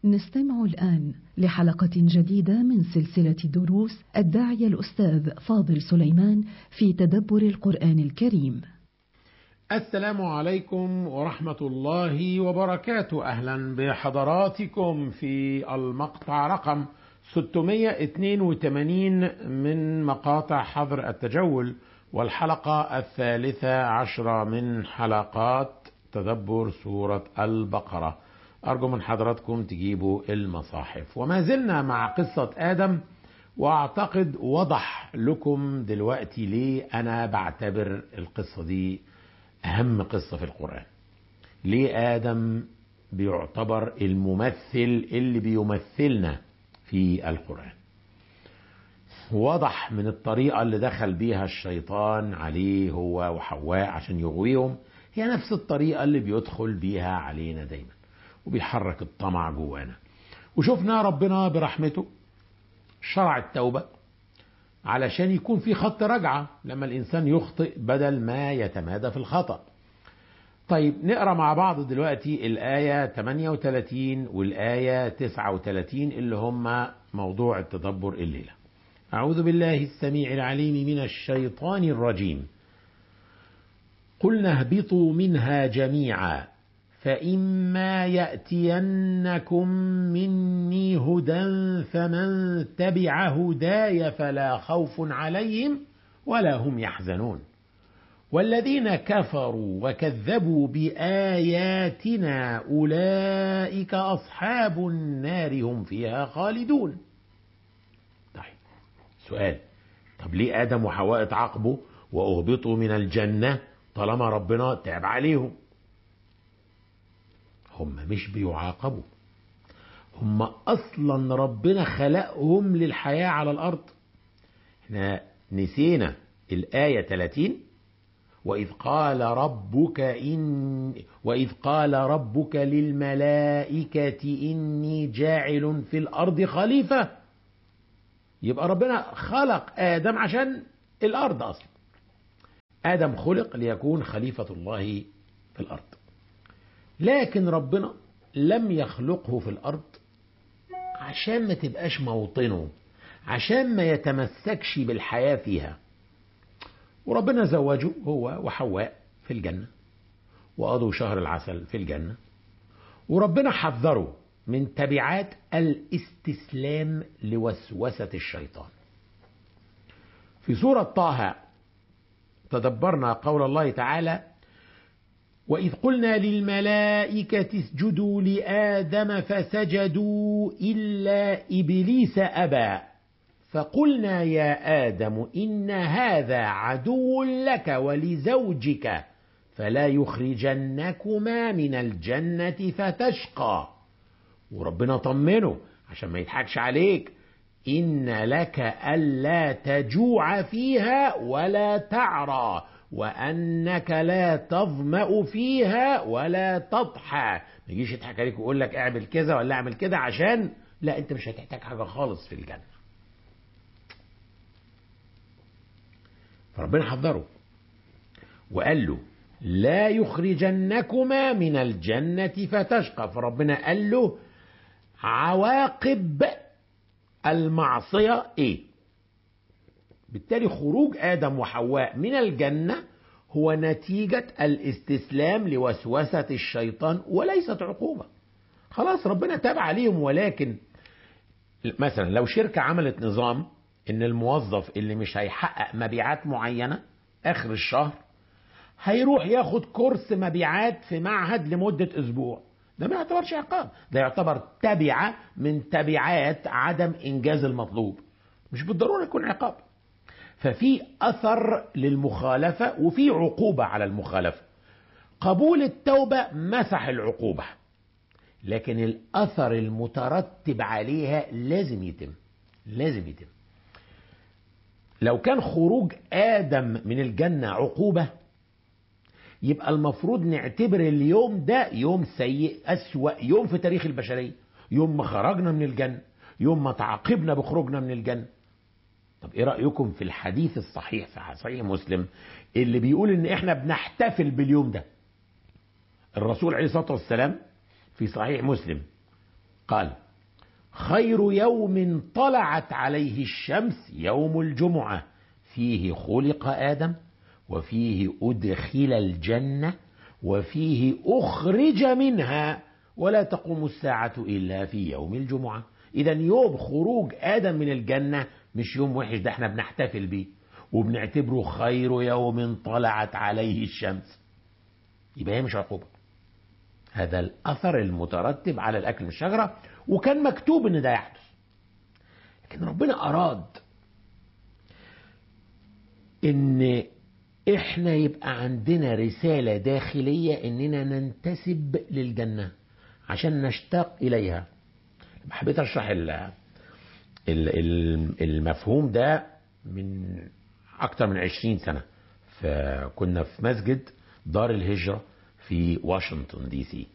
نستمع الآن لحلقة جديدة من سلسلة دروس الداعية الأستاذ فاضل سليمان في تدبر القرآن الكريم. السلام عليكم ورحمة الله وبركاته أهلا بحضراتكم في المقطع رقم 682 من مقاطع حظر التجول والحلقة الثالثة عشرة من حلقات تدبر سورة البقرة أرجو من حضراتكم تجيبوا المصاحف وما زلنا مع قصة آدم وأعتقد وضح لكم دلوقتي ليه أنا بعتبر القصة دي أهم قصة في القرآن ليه آدم بيعتبر الممثل اللي بيمثلنا في القرآن وضح من الطريقة اللي دخل بيها الشيطان عليه هو وحواء عشان يغويهم هي نفس الطريقة اللي بيدخل بيها علينا دايما وبيحرك الطمع جوانا وشفنا ربنا برحمته شرع التوبة علشان يكون في خط رجعة لما الإنسان يخطئ بدل ما يتمادى في الخطأ طيب نقرأ مع بعض دلوقتي الآية 38 والآية 39 اللي هم موضوع التدبر الليلة أعوذ بالله السميع العليم من الشيطان الرجيم قلنا اهبطوا منها جميعا فإما يأتينكم مني هدى فمن تبع هداي فلا خوف عليهم ولا هم يحزنون والذين كفروا وكذبوا بآياتنا أولئك أصحاب النار هم فيها خالدون طيب سؤال طب ليه آدم وحواء اتعاقبوا وأهبطوا من الجنة طالما ربنا تعب عليهم هم مش بيعاقبوا هم اصلا ربنا خلقهم للحياه على الارض احنا نسينا الايه 30 واذ قال ربك ان واذ قال ربك للملائكه اني جاعل في الارض خليفه يبقى ربنا خلق ادم عشان الارض اصلا ادم خلق ليكون خليفه الله في الارض لكن ربنا لم يخلقه في الارض عشان ما تبقاش موطنه عشان ما يتمسكش بالحياه فيها وربنا زوجه هو وحواء في الجنه وقضوا شهر العسل في الجنه وربنا حذره من تبعات الاستسلام لوسوسه الشيطان في سوره طه تدبرنا قول الله تعالى وإذ قلنا للملائكة اسجدوا لآدم فسجدوا إلا إبليس أبى فقلنا يا آدم إن هذا عدو لك ولزوجك فلا يخرجنكما من الجنة فتشقى وربنا طمنه عشان ما يضحكش عليك إن لك ألا تجوع فيها ولا تعرى وانك لا تظما فيها ولا تضحى ما يجيش يضحك عليك ويقول لك اعمل كذا ولا اعمل كذا عشان لا انت مش هتحتاج حاجه خالص في الجنه فربنا حذره وقال له لا يخرجنكما من الجنة فتشقى فربنا قال له عواقب المعصية ايه بالتالي خروج آدم وحواء من الجنة هو نتيجة الاستسلام لوسوسة الشيطان وليست عقوبة خلاص ربنا تاب عليهم ولكن مثلا لو شركة عملت نظام ان الموظف اللي مش هيحقق مبيعات معينة اخر الشهر هيروح ياخد كورس مبيعات في معهد لمدة اسبوع ده ما يعتبرش عقاب ده يعتبر تبعة من تبعات عدم انجاز المطلوب مش بالضرورة يكون عقاب ففي اثر للمخالفه وفي عقوبه على المخالفه قبول التوبه مسح العقوبه لكن الاثر المترتب عليها لازم يتم لازم يتم لو كان خروج ادم من الجنه عقوبه يبقى المفروض نعتبر اليوم ده يوم سيء اسوا يوم في تاريخ البشريه يوم ما خرجنا من الجنه يوم ما تعاقبنا بخروجنا من الجنه طب ايه رايكم في الحديث الصحيح في صحيح مسلم اللي بيقول ان احنا بنحتفل باليوم ده الرسول عليه الصلاه والسلام في صحيح مسلم قال خير يوم طلعت عليه الشمس يوم الجمعة فيه خلق آدم وفيه أدخل الجنة وفيه أخرج منها ولا تقوم الساعة إلا في يوم الجمعة إذا يوم خروج آدم من الجنة مش يوم وحش ده احنا بنحتفل بيه وبنعتبره خير يوم طلعت عليه الشمس يبقى هي مش عقوبة هذا الأثر المترتب على الأكل من الشجرة وكان مكتوب إن ده يحدث لكن ربنا أراد إن إحنا يبقى عندنا رسالة داخلية إننا ننتسب للجنة عشان نشتاق إليها حبيت أشرح المفهوم ده من أكتر من عشرين سنة فكنا في مسجد دار الهجرة في واشنطن دي سي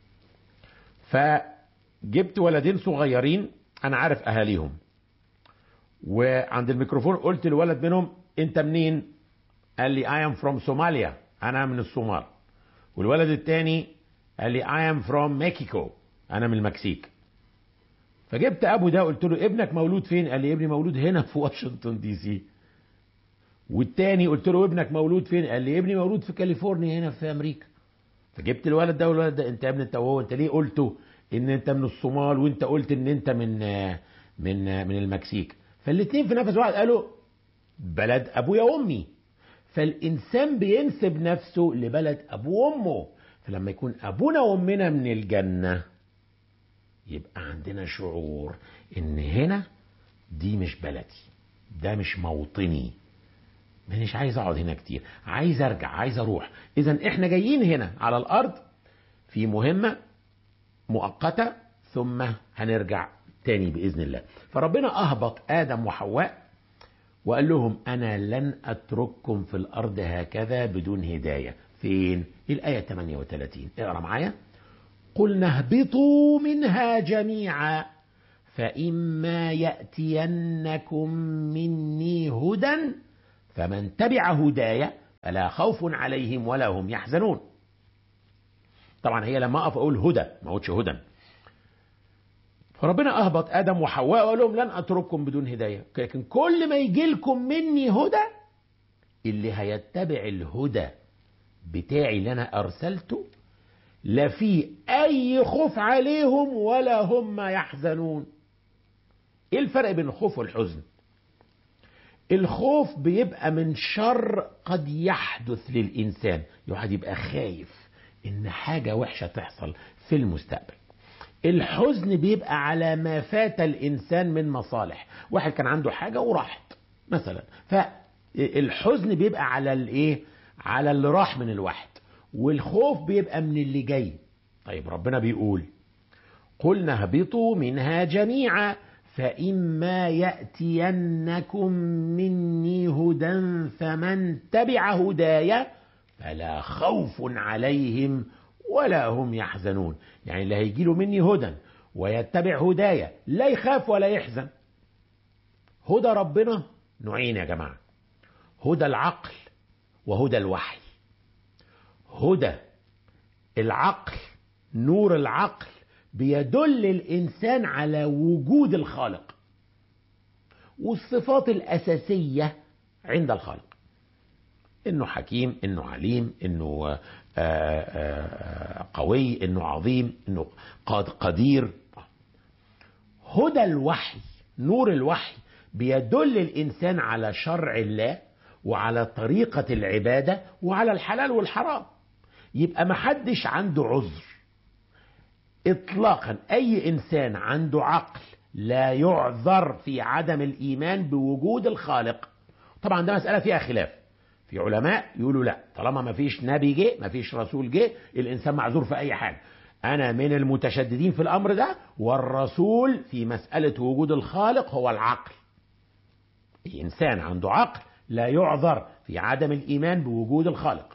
فجبت ولدين صغيرين أنا عارف أهاليهم وعند الميكروفون قلت لولد منهم أنت منين؟ قال لي I am from Somalia أنا من الصومال والولد الثاني قال لي I am from Mexico أنا من المكسيك فجبت ابو ده قلت له ابنك مولود فين قال لي ابني مولود هنا في واشنطن دي سي والتاني قلت له ابنك مولود فين قال لي ابني مولود في كاليفورنيا هنا في امريكا فجبت الولد ده والولد ده انت يا ابني انت وهو انت ليه قلته ان انت من الصومال وانت قلت ان انت من من من المكسيك فالاثنين في نفس واحد قالوا بلد ابويا وامي فالانسان بينسب نفسه لبلد ابوه وامه فلما يكون ابونا وامنا من الجنه يبقى عندنا شعور ان هنا دي مش بلدي ده مش موطني مانيش عايز اقعد هنا كتير عايز ارجع عايز اروح اذا احنا جايين هنا على الارض في مهمة مؤقتة ثم هنرجع تاني بإذن الله فربنا أهبط آدم وحواء وقال لهم أنا لن أترككم في الأرض هكذا بدون هداية فين؟ الآية 38 اقرأ معايا قلنا اهبطوا منها جميعا فإما يأتينكم مني هدى فمن تبع هدايا فلا خوف عليهم ولا هم يحزنون طبعا هي لما أقف أقول هدى ما قلتش هدى فربنا أهبط آدم وحواء وقال لهم لن أترككم بدون هداية لكن كل ما يجي لكم مني هدى اللي هيتبع الهدى بتاعي اللي أنا أرسلته لا في أي خوف عليهم ولا هم يحزنون إيه الفرق بين الخوف والحزن الخوف بيبقى من شر قد يحدث للإنسان الواحد يبقى خايف إن حاجة وحشة تحصل في المستقبل الحزن بيبقى على ما فات الإنسان من مصالح واحد كان عنده حاجة وراحت مثلا فالحزن بيبقى على الإيه على اللي راح من الواحد والخوف بيبقى من اللي جاي طيب ربنا بيقول قلنا اهبطوا منها جميعا فإما يأتينكم مني هدى فمن تبع هدايا فلا خوف عليهم ولا هم يحزنون يعني اللي هيجي له مني هدى ويتبع هدايا لا يخاف ولا يحزن هدى ربنا نوعين يا جماعة هدى العقل وهدى الوحي هدى العقل نور العقل بيدل الإنسان على وجود الخالق والصفات الأساسية عند الخالق إنه حكيم إنه عليم إنه آآ آآ قوي إنه عظيم إنه قدير هدى الوحي نور الوحي بيدل الإنسان على شرع الله وعلى طريقة العبادة وعلى الحلال والحرام يبقى محدش عنده عذر اطلاقا اي انسان عنده عقل لا يعذر في عدم الايمان بوجود الخالق طبعا ده مساله فيها خلاف في علماء يقولوا لا طالما ما فيش نبي جه ما فيش رسول جه الانسان معذور في اي حاجه انا من المتشددين في الامر ده والرسول في مساله وجود الخالق هو العقل الانسان عنده عقل لا يعذر في عدم الايمان بوجود الخالق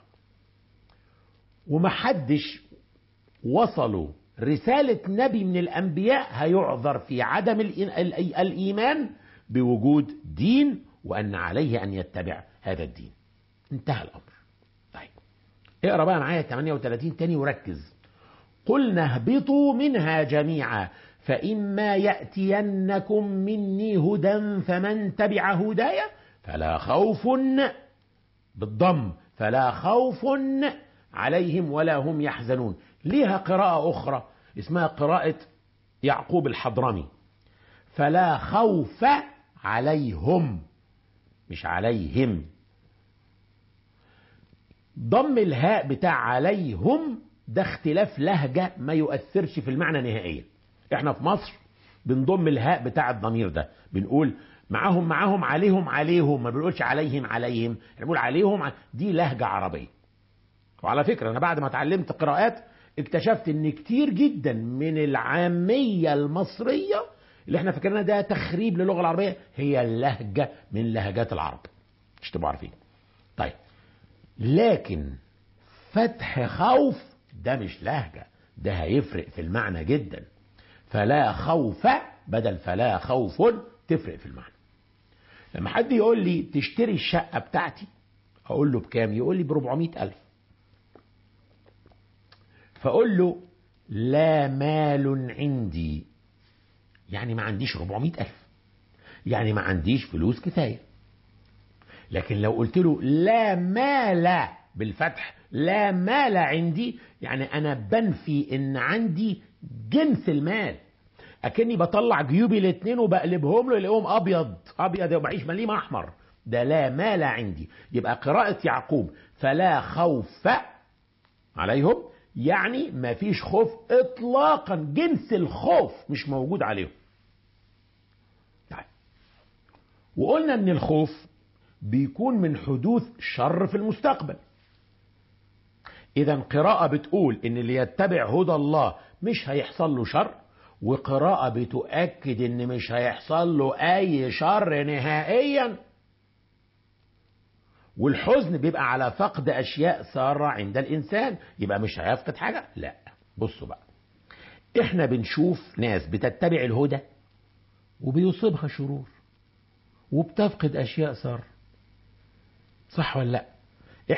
ومحدش وصلوا رسالة نبي من الأنبياء هيعذر في عدم الإيمان بوجود دين وأن عليه أن يتبع هذا الدين انتهى الأمر طيب اقرأ بقى معايا 38 تاني وركز قلنا اهبطوا منها جميعا فإما يأتينكم مني هدى فمن تبع هداي فلا خوف بالضم فلا خوف عليهم ولا هم يحزنون ليها قراءة أخرى اسمها قراءة يعقوب الحضرمي فلا خوف عليهم مش عليهم ضم الهاء بتاع عليهم ده اختلاف لهجة ما يؤثرش في المعنى نهائيا احنا في مصر بنضم الهاء بتاع الضمير ده بنقول معاهم معاهم عليهم عليهم ما بنقولش عليهم عليهم احنا بنقول عليهم دي لهجة عربية وعلى فكرة انا بعد ما اتعلمت قراءات اكتشفت ان كتير جدا من العامية المصرية اللي احنا فاكرينها ده تخريب للغة العربية هي اللهجة من لهجات العرب مش تبقوا عارفين طيب لكن فتح خوف ده مش لهجة ده هيفرق في المعنى جدا فلا خوف بدل فلا خوف تفرق في المعنى لما حد يقول لي تشتري الشقة بتاعتي أقول له بكام يقول لي بربعمائة ألف فأقول له لا مال عندي يعني ما عنديش ربعمائة ألف يعني ما عنديش فلوس كفاية لكن لو قلت له لا مال بالفتح لا مال عندي يعني أنا بنفي إن عندي جنس المال أكني بطلع جيوبي الاثنين وبقلبهم له يلاقيهم أبيض أبيض وبعيش مليم أحمر ده لا مال عندي يبقى قراءة يعقوب فلا خوف عليهم يعني ما فيش خوف اطلاقا جنس الخوف مش موجود عليهم طيب. وقلنا ان الخوف بيكون من حدوث شر في المستقبل اذا قراءة بتقول ان اللي يتبع هدى الله مش هيحصل له شر وقراءة بتؤكد ان مش هيحصل له اي شر نهائيا والحزن بيبقى على فقد اشياء سارة عند الانسان يبقى مش هيفقد حاجة لا بصوا بقى احنا بنشوف ناس بتتبع الهدى وبيصيبها شرور وبتفقد اشياء سارة صح ولا لا